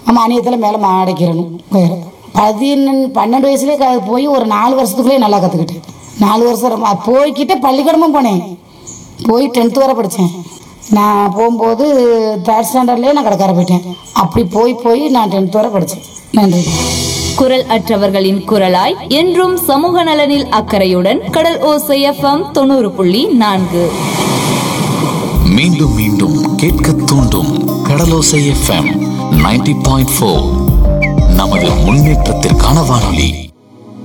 மானியத்தில் மேலே மாடைக்கிறணும் பதினெண்டு பன்னெண்டு வயசுலேயே க போய் ஒரு நாலு வருஷத்துக்குள்ளேயே நல்லா கற்றுக்கிட்டேன் நாலு வருஷம் ரொம்ப- அது போய்க்கிட்டே பள்ளிக்கூடமும் போனேன் போய் டென்த்து வரை படித்தேன் நான் போகும்போது தேர்ட் ஸ்டாண்டர்ட்லேயே நான் கடைக்கார போயிட்டேன் அப்படி போய் போய் நான் டென்த் வரை படித்தேன் நன்றி குரல் அற்றவர்களின் குரலாய் என்றும் சமூக நலனில் அக்கறையுடன் கடல் ஓசை எஃப்எம் தொண்ணூறு புள்ளி நான்கு மீண்டும் மீண்டும் கேட்க தூண்டும் Kadalosai FM ninety point four நமது முன்னேற்றத்திற்கான வானொலி